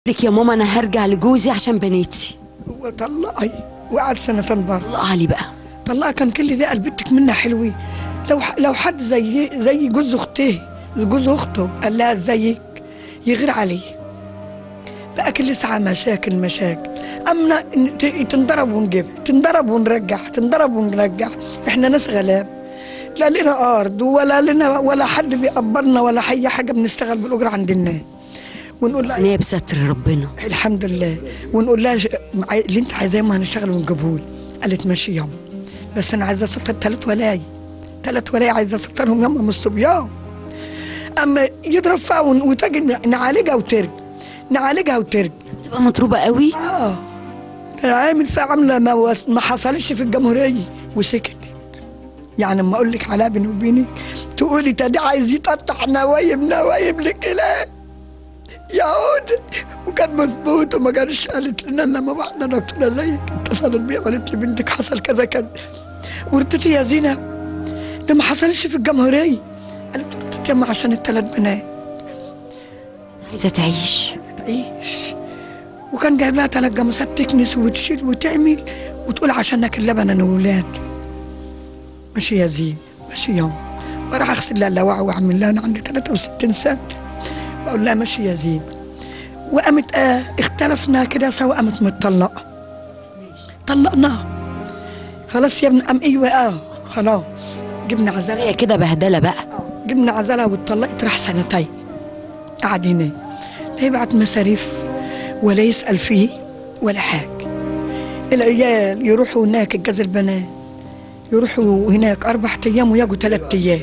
لك يا ماما انا هرجع لجوزي عشان بناتي وطلقي وقعد سنتين بره الله علي بقى طلقها كان كل ده قلبتك منها حلوين لو ح- لو حد زي زي جوز اخته جوز اخته قال لها ازيك يغير عليه بقى كل ساعه مشاكل مشاكل امنا إن ت- تنضرب ونجيب تنضرب ونرجع تنضرب ونرجع احنا ناس غلاب لا لنا ارض ولا لنا ولا حد بيقبرنا ولا اي حاجه بنشتغل بالاجره عند الناس ونقول لها انا بستر ربنا الحمد لله ونقول لها ش- عاي- اللي انت عايزاه ما هنشتغل ونجيبهول قالت ماشي ياما بس انا عايزه اسطر ثلاث ولاي ثلاث ولاي عايزه اسطرهم ياما من الصبيان اما يضرب فيها ون- وتجي ن- نعالجها وترجع نعالجها وترجع تبقى مضروبه قوي اه ده عامل فيها عامله ما, وس- ما حصلش في الجمهوريه وسكتت يعني اما اقول لك عليها بيني وبينك تقولي ده ده عايز يقطع نوايب نوايب للكلاب يا عود وكان بتموت وما كانش قالت لنا الا لما واحده دكتوره زيك اتصلت بيا وقالت لي بنتك حصل كذا كذا وردت يا زينب ده ما حصلش في الجمهوريه قالت ردت يا أما عشان الثلاث بنات عايزه تعيش تعيش وكان جايب لها ثلاث جاموسات تكنس وتشيل وتعمل وتقول عشانك اللبن انا وولاد ماشي يا زين ماشي يوم وراح اغسل لها اللواعي واعمل لها انا عندي 63 سنه واقول لها ماشي يا زين وقامت آه اختلفنا كده سوا قامت متطلقه طلقناها خلاص يا ابني قام ايوه اه خلاص جبنا عزلها هي كده بهدله بقى جبنا عزلها واتطلقت راح سنتين قعد هناك لا يبعت مصاريف ولا يسأل فيه ولا حاجة العيال يروحوا هناك الجاز البنات يروحوا هناك أربع أيام ويجوا ثلاث أيام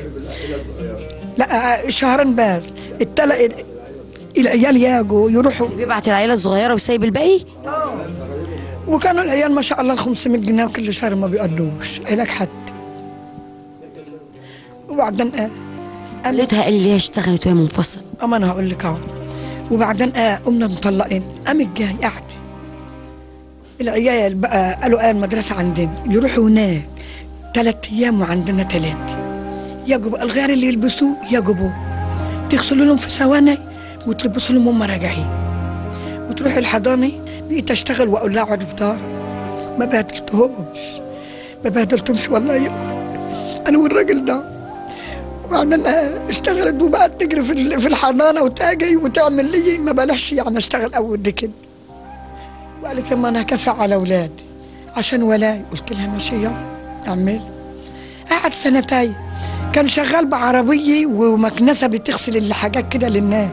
لا شهرين بس التل... العيال يجوا يروحوا بيبعت العيله الصغيره وسايب الباقي وكانوا العيال ما شاء الله ال 500 جنيه كل شهر ما بيقضوش علاج حد وبعدين آه قالتها قال لي هي اشتغلت وهي منفصله اما انا هقول لك اهو وبعدين آه قمنا مطلقين قامت جاي قاعده العيال بقى قالوا آه المدرسه عندنا يروحوا هناك ثلاث ايام وعندنا ثلاثه يجوا بقى الغير اللي يلبسوه يجبوا تغسلوا لهم في ثواني وتلبسوا لهم هم راجعين وتروح الحضانه بقيت اشتغل واقول لها اقعدي في دار ما بهدلتهمش ما بهدلتهمش والله يوم انا والراجل ده وبعدين آه، اشتغلت وبقت تجري في ال- في الحضانه وتاجي وتعمل لي ما بلاش يعني اشتغل اول دي كده وقالت لما انا هكافئ على اولادي عشان ولاي قلت لها ماشي يلا اعمل قعد سنتين كان شغال بعربيه ومكنسه بتغسل الحاجات كده للناس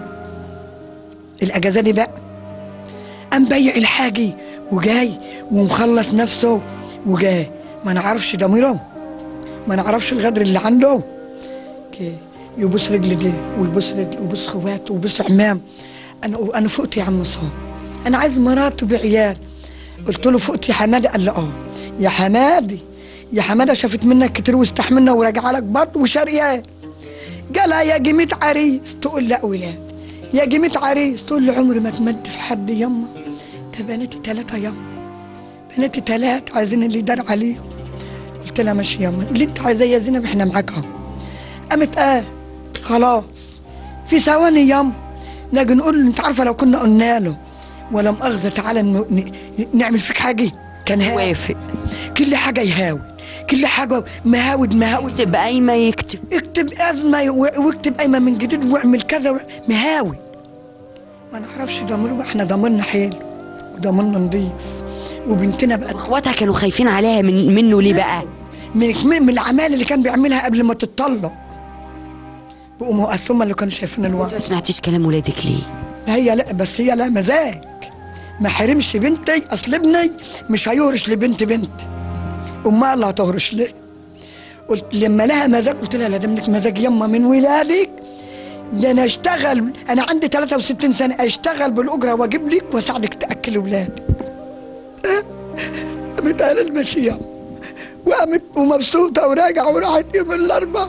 الاجازه بقى قام بيع الحاجه وجاي ومخلص نفسه وجاي ما نعرفش ضميره ما نعرفش الغدر اللي عنده كي يبوس رجل دي ويبوس رجل ويبوس خواته ويبوس عمام انا انا فقت يا عم صاب انا عايز مرات بعيال قلت له فقت يا حماده قال لي اه يا حمادي يا حماده شافت منك كتير واستحملنا وراجعه لك برضه وشارياه قالها يا جميت عريس تقول لا ولاد يا جميت عريس تقول لي عمري ما تمد في حد يما ده بناتي ثلاثه يما بناتي ثلاثه عايزين اللي يدار عليهم قلت لها ماشي يما اللي انت عايزاه يا زينب احنا معاك اهو قامت اه خلاص في ثواني يوم نجي نقول له انت عارفه لو كنا قلنا له ولا مؤاخذه تعالى ن- ن- نعمل فيك حاجه كان هاوي وافق كل حاجه يهاوي كل حاجه مهاود مهاود تبقى قايمه يكتب اكتب ازمه و- واكتب قايمه من جديد واعمل كذا و- مهاوي ما نعرفش ضميره احنا ضميرنا حلو وضميرنا نضيف وبنتنا بقت اخواتها كانوا خايفين عليها من منه ليه بقى من من الاعمال اللي كان بيعملها قبل ما تتطلق بقوا مقسمه اللي كانوا شايفين الوقت انت ما سمعتيش كلام ولادك ليه لا هي لا بس هي لا مزاج ما حرمش بنتي اصل ابني مش هيهرش لبنت بنت امها اللي هتهرش ليه قلت لما لها مزاج قلت لها لا ده منك مزاج يما من ولادك ده انا اشتغل انا عندي 63 سنه اشتغل بالاجره واجيب لك واساعدك تاكل ولادك اه؟ قامت قال المشي يما وقامت ومبسوطه وراجعه وراحت يوم الاربعاء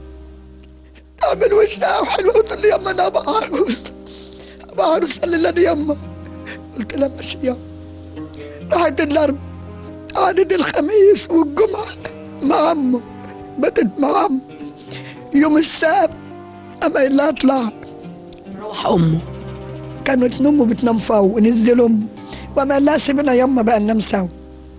تعمل وشها وحلوه وتقول لي يما انا ابقى عروس ابقى عروس قال لي لا يما قلت لها ماشي يما راحت الاربعاء قعدت الخميس والجمعه مع عمه باتت مع عمه يوم السبت اما قايل لها اطلع روح امه كانت امه بتنام فوق ونزل امه وما قال لها سيبنا يما بقى ننام سوا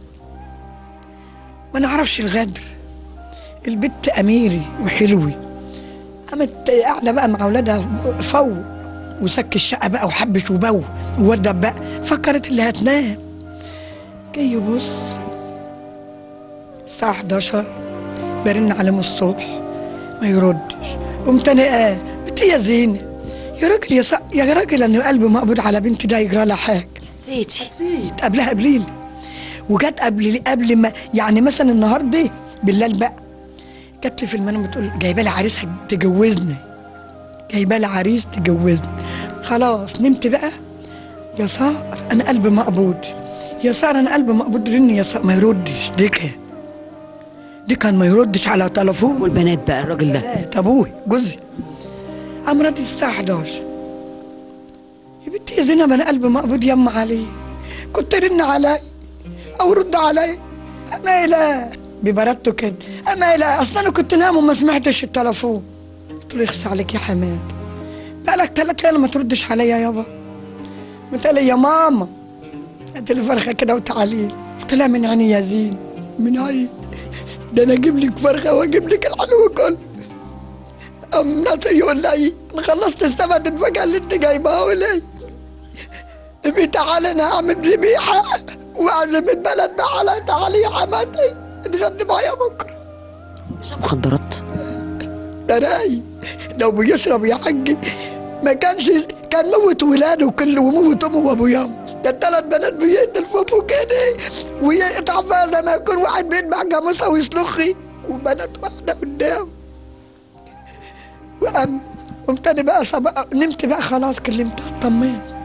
ما نعرفش الغدر البت اميري وحلوي قامت قاعده بقى مع اولادها فوق وسك الشقه بقى وحبش وبو وودب بقى فكرت اللي هتنام جاي يبص الساعه 11 برن عليه من الصبح ما يردش قمت انا اه بنتي يا زينه يا راجل يا ص... يا راجل انا قلبي مقبوض على بنتي ده يجرى لها حاجه حسيتي نسيت قبلها قبليل وجت قبل قبل ما يعني مثلا النهارده بالليل بقى جت لي في المنام بتقول جايبه لي عريس تجوزني جايبه لي عريس تجوزني خلاص نمت بقى يا سار انا قلبي مقبوض يا سار انا قلبي مقبوض رني يا سار ما يردش دي كان دي كان ما يردش على تليفون والبنات بقى الراجل ده لا ابوي جوزي قام رد الساعه 11 يا بنتي يا زينب انا قلبي مقبوض يما عليه كنت رن علي او رد علي اما لا ببردته كده اما لا اصلا انا كنت نام وما سمعتش التليفون قلت له يخص عليك يا حماد بقالك ثلاث ليالي ما تردش عليا يابا قلت لي يا ماما هات لي فرخه كده وتعالي قلت لها من عيني يا زين من عين ده انا اجيب لك فرخه واجيب لك الحلو كله ام ناطي يقول لي انا خلصت السمك الفجأة اللي انت جايبها ولي ابي تعالى انا هعمل ذبيحه واعزم البلد معانا تعالي يا حماتي اتغدي معايا بكره مش مخدرات ده راي لو بيشرب يا حجي ما كانش كان موت ولاده كله وموت امه وابويا كان ثلاث بنات بيقتل في امه كده ويقطع فيها زي ما يكون واحد بيذبح جاموسه ويسلخي وبنات واحده قدام وقام قمت انا بقى صبا نمت بقى خلاص كلمتها اطمنت